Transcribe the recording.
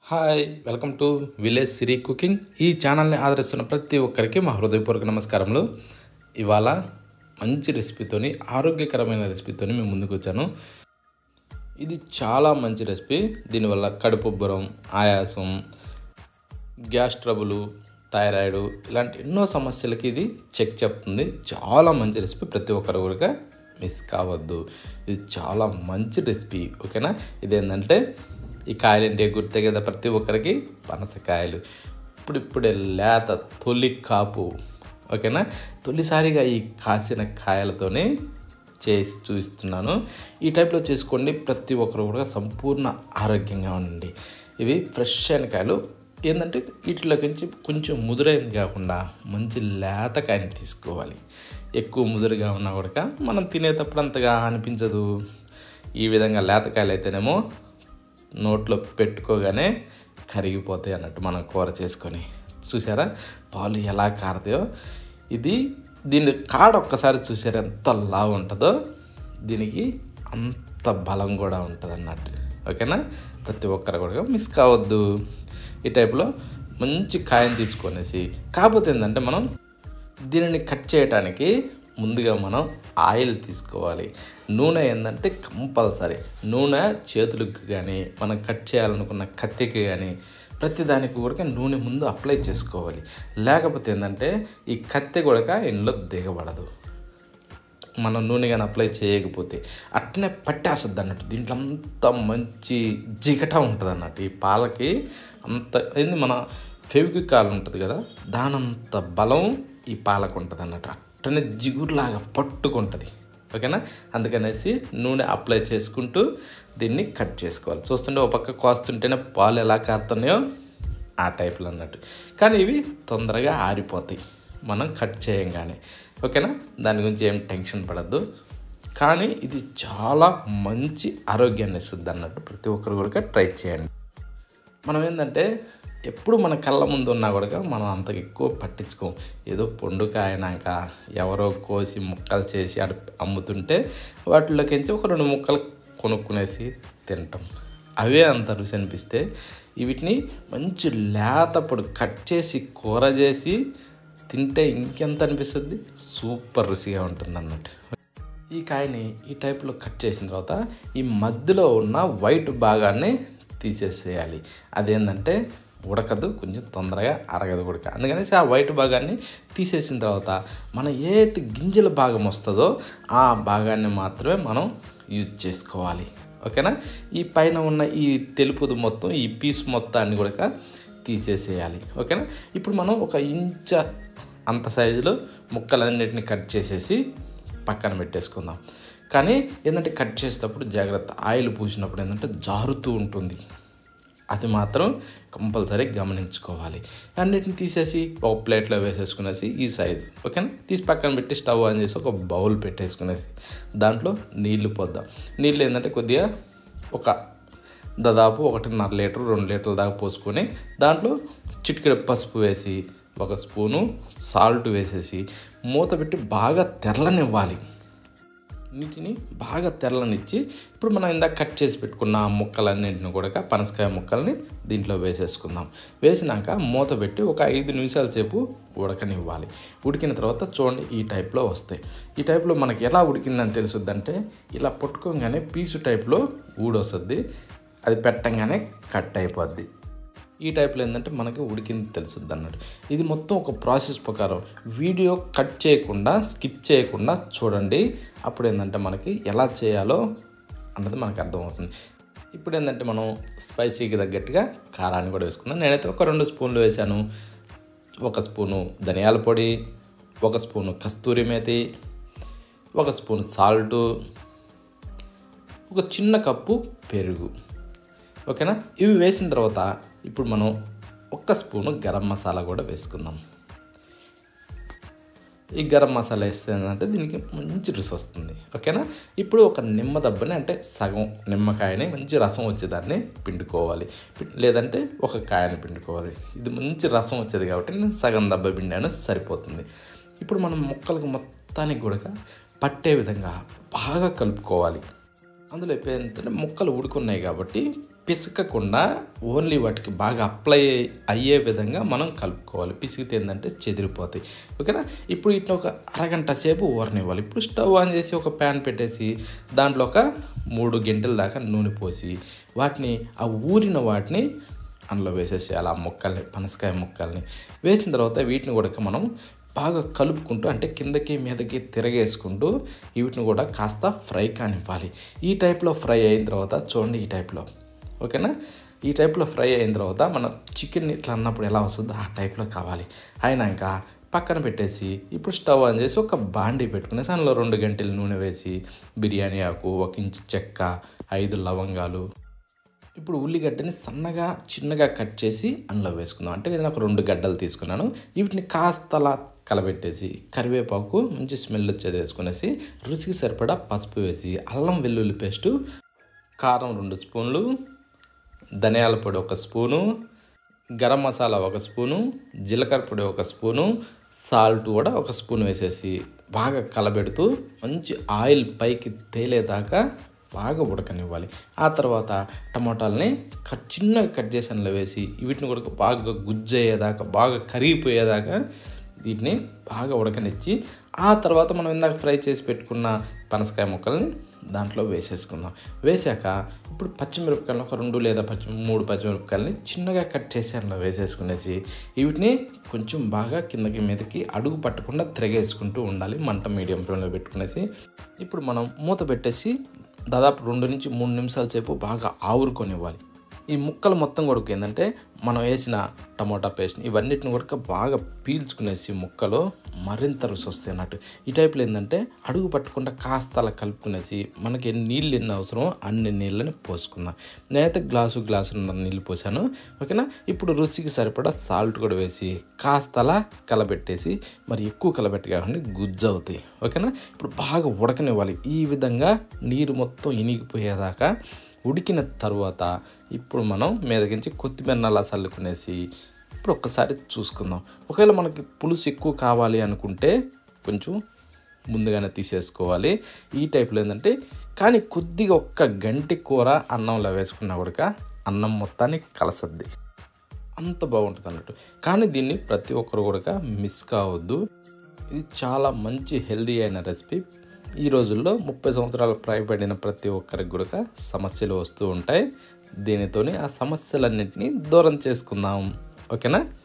hi welcome to village Siri cooking ఈ ఛానల్ని ఆదరిస్తున్న ప్రతి ఒక్కరికి మా హృదయపూర్వక నమస్కారములు ఇవాళ మంచి రెసిపీతోని ఆరోగ్యకరమైన రెసిపీతోని మేము ముందుకు వచ్చాను ఇది చాలా మంచి రెసిపీ దీనివల్ల కడుపుబ్బరం ఆయాసం గ్యాస్ ట్రబుల్ థైరాయిడ్ ఇలాంటి ఎన్నో సమస్యలకి ఇది చెక్ చెప్తుంది చాలా మంచి రెసిపీ ప్రతి ఒక్కరు కూడా మిస్ కావద్దు ఇది చాలా మంచి రెసిపీ ఓకేనా ఇదేంటంటే ఈ కాయలు ఏంటి గుర్తే కదా ప్రతి ఒక్కరికి పనసకాయలు ఇప్పుడు ఇప్పుడే లేత తొలి కాపు ఓకేనా తొలిసారిగా ఈ కాసిన కాయలతోనే చేసి చూపిస్తున్నాను ఈ టైప్లో చేసుకోండి ప్రతి ఒక్కరు కూడా సంపూర్ణ ఆరోగ్యంగా ఉండండి ఇవి ఫ్రెష్ అయిన కాయలు ఏంటంటే వీటిలోకి నుంచి కొంచెం ముదురైంది కాకుండా మంచి లేత కాయని తీసుకోవాలి ఎక్కువ ముదురుగా ఉన్నా కూడా మనం తినేటప్పుడు అంతగా అనిపించదు ఈ విధంగా లేతకాయలు అయితేనేమో నోట్లో పెట్టుకోగానే కరిగిపోతాయి అన్నట్టు మనం కూర చేసుకొని చూసారా పాలు ఎలా కారతాయో ఇది దీని కాడ ఒక్కసారి చూసారా ఎంత లావు ఉంటుందో దీనికి అంత బలం కూడా ఉంటుంది అన్నట్టు ఓకేనా ప్రతి ఒక్కరు కూడా మిస్ కావద్దు ఈ టైప్లో మంచి కాయం తీసుకొనేసి కాకపోతే ఏంటంటే మనం దీనిని కట్ చేయడానికి ముందుగా మనం ఆయిల్ తీసుకోవాలి నూనె ఏంటంటే కంపల్సరీ నూనె చేతులకు కానీ మనం కట్ చేయాలనుకున్న కత్తికి కానీ ప్రతి దానికి కూడా నూనె ముందు అప్లై చేసుకోవాలి లేకపోతే ఏంటంటే ఈ కత్తి కూడా ఇంట్లో దిగబడదు మనం నూనె కానీ అప్లై చేయకపోతే అట్నే పట్టేస్తుంది అన్నట్టు దీంట్లో అంత మంచి జిగట ఉంటుంది అన్నట్టు ఈ పాలకి అంత ఏంది మన ఫెవిక్వికాల్ ఉంటుంది కదా దానంత బలం ఈ పాలకు ఉంటుంది అన్నట్టు అట్టనే జిగురులాగా పట్టుకుంటుంది ఓకేనా అందుకనేసి నూనె అప్లై చేసుకుంటూ దీన్ని కట్ చేసుకోవాలి చూస్తుంటే ఒక పక్క కోస్తుంటేనే పాలు ఎలా కారుతున్నాయో ఆ టైప్లో అన్నట్టు కానీ ఇవి తొందరగా ఆరిపోతాయి మనం కట్ చేయంగానే ఓకేనా దాని గురించి ఏం టెన్షన్ పడద్దు కానీ ఇది చాలా మంచి ఆరోగ్యాన్ని ఇస్తుంది అన్నట్టు ప్రతి ఒక్కరు కూడా ట్రై చేయండి మనం ఏంటంటే ఎప్పుడు మన కళ్ళ ముందు ఉన్నా కూడా మనం అంత ఎక్కువ పట్టించుకోం ఏదో పండుగ అయినాక ఎవరో కోసి ముక్కలు చేసి అడ అమ్ముతుంటే వాటిలోకించి ఒక రెండు ముక్కలు కొనుక్కునేసి తింటాం అవే అంత రుచి అనిపిస్తే వీటిని మంచి లేతప్పుడు కట్ చేసి కూర చేసి తింటే ఇంకెంత అనిపిస్తుంది సూపర్ రుచిగా ఉంటుంది అన్నట్టు ఈ కాయని ఈ టైప్లో కట్ చేసిన తర్వాత ఈ మధ్యలో ఉన్న వైట్ భాగాన్ని తీసేసేయాలి అదేంటంటే ఉడకదు కొంచెం తొందరగా అరగదు ఉడక అందుకనేసి ఆ వైట్ భాగాన్ని తీసేసిన తర్వాత మన ఏది గింజల భాగం వస్తుందో ఆ భాగాన్ని మాత్రమే మనం యూజ్ చేసుకోవాలి ఓకేనా ఈ పైన ఉన్న ఈ తెలుపుది మొత్తం ఈ పీస్ మొత్తాన్ని కూడా తీసేసేయాలి ఓకేనా ఇప్పుడు మనం ఒక ఇంచ అంత సైజులో ముక్కలన్నిటిని కట్ చేసేసి పక్కన పెట్టేసుకుందాం కానీ ఏంటంటే కట్ చేసేటప్పుడు జాగ్రత్త ఆయిల్ పూసినప్పుడు ఏంటంటే జారుతూ ఉంటుంది అది మాత్రం కంపల్సరీ గమనించుకోవాలి అన్నిటిని తీసేసి ఒక ప్లేట్లో వేసేసుకునేసి ఈ సైజు ఓకేనా తీసి పక్కన పెట్టి స్టవ్ ఆన్ చేసి ఒక బౌల్ పెట్టేసుకునేసి దాంట్లో నీళ్లు పోద్దాం నీళ్ళు ఏంటంటే కొద్దిగా ఒక దాదాపు ఒకటిన్నర లీటర్ రెండు లీటర్ల దాకా పోసుకొని దాంట్లో చిటికెడ పసుపు వేసి ఒక స్పూను సాల్ట్ వేసేసి మూత పెట్టి బాగా తెరలనివ్వాలి నీటిని బాగా తెరలనిచ్చి ఇప్పుడు మనం ఇందాక కట్ చేసి పెట్టుకున్న ఆ ముక్కలన్నింటిని కూడా పనసకాయ ముక్కల్ని దీంట్లో వేసేసుకుందాం వేసినాక మూత పెట్టి ఒక ఐదు నిమిషాల సేపు ఉడకనివ్వాలి ఉడికిన తర్వాత చూడండి ఈ టైప్లో వస్తాయి ఈ టైప్లో మనకి ఎలా ఉడికిందని తెలుసుద్దంటే ఇలా పట్టుకోగానే పీసు టైప్లో ఊడొస్తుంది అది పెట్టంగానే కట్ అయిపోద్ది ఈ టైప్లో ఏంటంటే మనకి ఉడికింది తెలుసుద్ది అన్నట్టు ఇది మొత్తం ఒక ప్రాసెస్ ప్రకారం వీడియో కట్ చేయకుండా స్కిప్ చేయకుండా చూడండి అప్పుడు ఏంటంటే మనకి ఎలా చేయాలో అన్నది మనకు అర్థమవుతుంది ఇప్పుడు ఏంటంటే మనం స్పైసీకి తగ్గట్టుగా కారాన్ని కూడా వేసుకుందాం నేనైతే ఒక రెండు స్పూన్లు వేసాను ఒక స్పూను ధనియాల పొడి ఒక స్పూను కస్తూరి మేతి ఒక స్పూన్ సాల్టు ఒక చిన్న కప్పు పెరుగు ఓకేనా ఇవి వేసిన తర్వాత ఇప్పుడు మనం ఒక్క స్పూను గరం మసాలా కూడా వేసుకుందాం ఈ గరం మసాలా వేస్తే ఏంటంటే దీనికి మంచి రుచి వస్తుంది ఓకేనా ఇప్పుడు ఒక నిమ్మ దబ్బని అంటే సగం నిమ్మకాయని మంచి రసం వచ్చేదాన్ని పిండుకోవాలి లేదంటే ఒక కాయని పిండుకోవాలి ఇది మంచి రసం వచ్చేది కాబట్టి నేను సగం దెబ్బ పిండాను సరిపోతుంది ఇప్పుడు మనం ముక్కలకు మొత్తానికి కూడా పట్టే విధంగా బాగా కలుపుకోవాలి అందులో ఏంటంటే ముక్కలు ఉడుకున్నాయి కాబట్టి పిసకకుండా ఓన్లీ వాటికి బాగా అప్లై అయ్యే విధంగా మనం కలుపుకోవాలి పిసికితే ఏంటంటే చెదిరిపోతాయి ఓకేనా ఇప్పుడు ఇట్లా ఒక అరగంట సేపు ఊరనివ్వాలి ఇప్పుడు స్టవ్ ఆన్ చేసి ఒక ప్యాన్ పెట్టేసి దాంట్లో ఒక మూడు గంటల దాకా నూనె పోసి వాటిని ఆ ఊరిన వాటిని అందులో వేసేసేయాలి ఆ ముక్కల్ని పనసకాయ ముక్కల్ని వేసిన తర్వాత వీటిని కూడా మనం బాగా కలుపుకుంటూ అంటే కిందకి మీదకి తిరగేసుకుంటూ వీటిని కూడా కాస్త ఫ్రై కానివ్వాలి ఈ టైప్లో ఫ్రై అయిన తర్వాత చూడండి ఈ టైప్లో ఓకేనా ఈ టైప్లో ఫ్రై అయిన తర్వాత మనం చికెన్ ఇట్లా అన్నప్పుడు ఎలా వస్తుందో ఆ టైప్లో కావాలి అయినాక పక్కన పెట్టేసి ఇప్పుడు స్టవ్ ఆన్ చేసి ఒక బాండీ పెట్టుకునేసి అందులో రెండు గంటలు నూనె వేసి బిర్యానీ ఆకు ఒక ఇంచు చెక్క ఐదు లవంగాలు ఇప్పుడు ఉల్లిగడ్డని సన్నగా చిన్నగా కట్ చేసి అందులో వేసుకుందాం అంటే నేను ఒక రెండు గడ్డలు తీసుకున్నాను వీటిని కాస్త అలా కలబెట్టేసి కరివేపాకు మంచి స్మెల్ వచ్చేది వేసుకునేసి రుచికి సరిపడా పసుపు వేసి అల్లం వెల్లుల్లి పేస్టు కారం రెండు స్పూన్లు ధనియాల పొడి ఒక స్పూను గరం మసాలా ఒక స్పూను జీలకర్ర పొడి ఒక స్పూను సాల్ట్ కూడా ఒక స్పూన్ వేసేసి బాగా కలబెడుతూ మంచి ఆయిల్ పైకి తేలేదాకా బాగా ఉడకనివ్వాలి ఆ తర్వాత టమాటాలని కట్ చిన్నగా కట్ చేసి అందులో వేసి వీటిని కూడా బాగా గుజ్జయ్యేదాకా బాగా కరిగిపోయేదాకా వీటిని బాగా ఉడకనిచ్చి ఆ తర్వాత మనం ఇందాక ఫ్రై చేసి పెట్టుకున్న పనసకాయ ముక్కల్ని దాంట్లో వేసేసుకుందాం వేసాక ఇప్పుడు పచ్చిమిరపకాయలు ఒక రెండు లేదా పచ్చి మూడు పచ్చిమిరపకాయలని చిన్నగా కట్ చేసి అందులో వేసేసుకునేసి వీటిని కొంచెం బాగా కిందకి మీదకి అడుగు పట్టకుండా తిరగేసుకుంటూ ఉండాలి మంట మీడియం ఫ్లేమ్లో పెట్టుకునేసి ఇప్పుడు మనం మూత పెట్టేసి దాదాపు రెండు నుంచి మూడు నిమిషాల సేపు బాగా ఆవురుకొనివ్వాలి ఈ ముక్కలు మొత్తం కూడా ఏంటంటే మనం వేసిన టమోటా పేస్ట్ ఇవన్నిటిని కూడా బాగా పీల్చుకునేసి ముక్కలో మరింత రుచి వస్తాయి అన్నట్టు ఈ టైప్లో ఏంటంటే అడుగు పట్టకుండా కాస్త అలా కలుపుకునేసి మనకి ఎన్ని నీళ్ళు ఎన్ని అవసరమో అన్ని నీళ్ళని పోసుకుందాం నేనైతే గ్లాసు గ్లాసు నీళ్ళు పోసాను ఓకేనా ఇప్పుడు రుచికి సరిపడా సాల్ట్ కూడా వేసి కాస్త అలా కలబెట్టేసి మరి ఎక్కువ కలబెట్టి కాకుండా గుజ్జు అవుతాయి ఓకేనా ఇప్పుడు బాగా ఉడకనివ్వాలి ఈ విధంగా నీరు మొత్తం ఇనిగిపోయేదాకా ఉడికిన తర్వాత ఇప్పుడు మనం మీదకించి కొత్తిమీర అలా చల్లుకునేసి ఇప్పుడు ఒక్కసారి చూసుకుందాం ఒకవేళ మనకి పులుసు ఎక్కువ కావాలి అనుకుంటే కొంచెం ముందుగానే తీసేసుకోవాలి ఈ టైప్లో ఏంటంటే కానీ కొద్దిగా ఒక్క గంటి కూర అన్నంలో వేసుకున్నా కూడా అన్నం మొత్తాన్ని కలసద్ది అంత బాగుంటుంది అన్నట్టు కానీ దీన్ని ప్రతి ఒక్కరు కూడా మిస్ కావద్దు ఇది చాలా మంచి హెల్దీ అయిన రెసిపీ ఈ రోజుల్లో ముప్పై సంవత్సరాలు ప్రాయపడిన ప్రతి ఒక్కరికి కూడా సమస్యలు వస్తూ ఉంటాయి దీనితోని ఆ సమస్యలన్నింటినీ దూరం చేసుకుందాం ఓకేనా